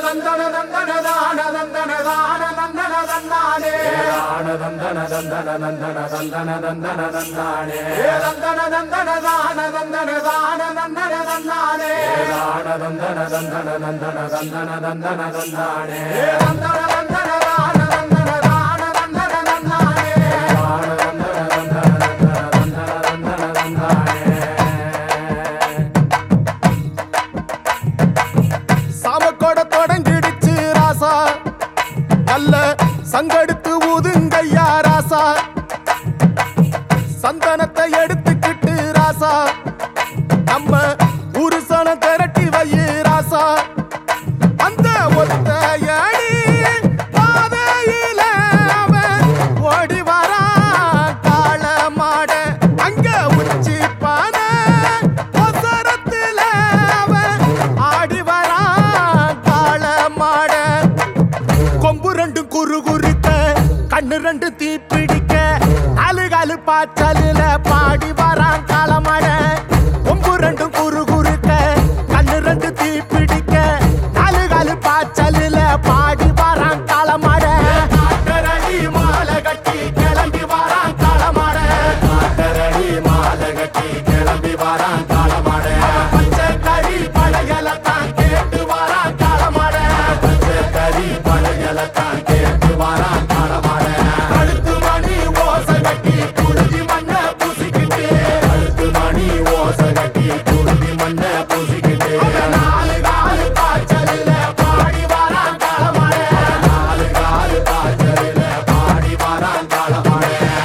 தந்தன தந்தன தான தந்தன தான தந்தன தந்தானே தான தந்தன தந்தன தந்தன தந்தன தந்தன தந்தானே தந்தன தந்தன தான தந்தன தான தந்தன தந்தானே தான தந்தன தந்தன தந்தன தந்தன தந்தன தந்தானே தந்தன தந்தன தான தந்தன தான தந்தன தந்தானே தான தந்தன தந்தன தந்தன தந்தன தந்தானே சாமக்கோட தொடங்கிடுச்சு ராசா நல்ல சங்கெடுத்து ஊதுங்கய்யா ராசா சந்தனத்தை எடுத்துக்கிட்டு ராசா நம்ம உருசன திரட்டி வையு ராசா அந்த ஒத்தையடி பாதையில அவன் ஓடி வரான் காள மாட அங்க உச்சி பானை ஒசரத்துல அவன் ஆடி வரான் காள மாட கொம்பு ரெண்டும் குறு குறுக்க கண்ணு ரெண்டு தீ பிடிக்க நாலு காலு பாய்ச்சலில் பாடி வரான் காலமட கொம்பு ரெண்டும் குறு குறுக்க கண்ணு ரெண்டு தீ பிடிக்க நாலு காலு பாய்ச்சலில் பாடி வரான் காலமட காட்டரடி மாலை கட்டி கிளம்பி வரான் காலமட காட்டரடி மாலை கட்டி கிளம்பி வரான் காலமட பச்சை கறி படையல தான் கேட்டு வரான் காலமட பச்சை கறி படையல தான் கேட்டு வரான் காலமட கழுத்து மணி ஓசை கட்டி குருதி மண்ண பூசிக்கிட்டு கழுத்து மணி ஓசை கட்டி குருதி மண்ண பூசிக்கிட்டு நாலு காலு பாய்ச்சலில் பாடி வரான் காலமட நாலு காலு பாய்ச்சலில் பாடி வரான் காலமட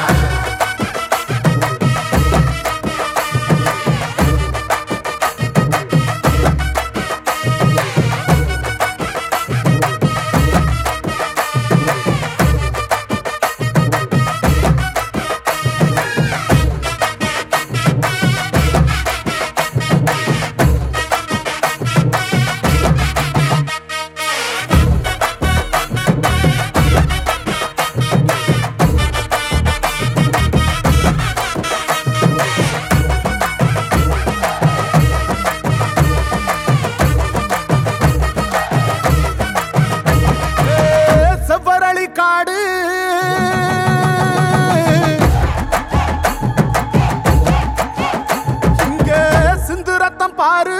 செவ்வரளி காடு இங்க சிந்து ரத்தம் பாரு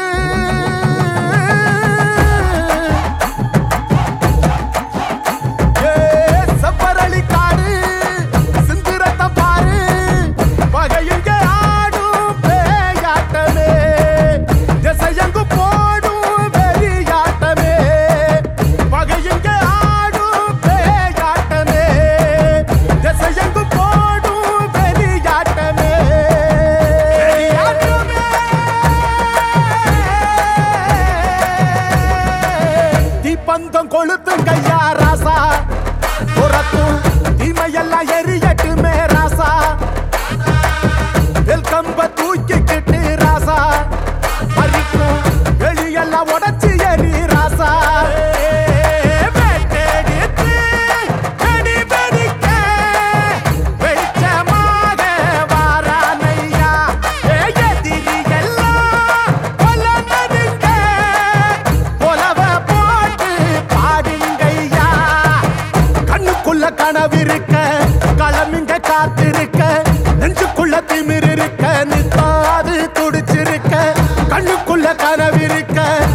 ஏ, செவ்வரளி காடு சிந்து ரத்தம் பாரு பகையுங்க ஆடும் பேயாட்டமே திசையங்கு போடும் வெறியாட்டமே பகையுங்க ஆடும் பேயாட்டமே திசையங்கு போடும் வெறியாட்டமே தீப்பந்தம் கொளுத்தும் கையா ராசா துரத்தும் தீமையெல்லாம் எரியட்டுமே ராசா வெல்கம்ப தூக்கிக்கிட்டு ராசா பறிக்கும் வெளியெல்லாம் உடச்சி எறி ராசா வெட்டெடுத்து வெடி வெடிக்க வெளிச்சமாக வாரானையா. ஏ எதிரி எல்லாம் கொல்லனதுங்க. கொலவ போட்டு பாடுங்கய்யா. கண்ணுக்குள்ள கனவிருக்க களமிங்க காத்திருக்க நெஞ்சுக்குள்ள திமிர் இருக்க நித்தாது துடிச்சிருக்க கண்ணுக்குள்ள கனவிருக்க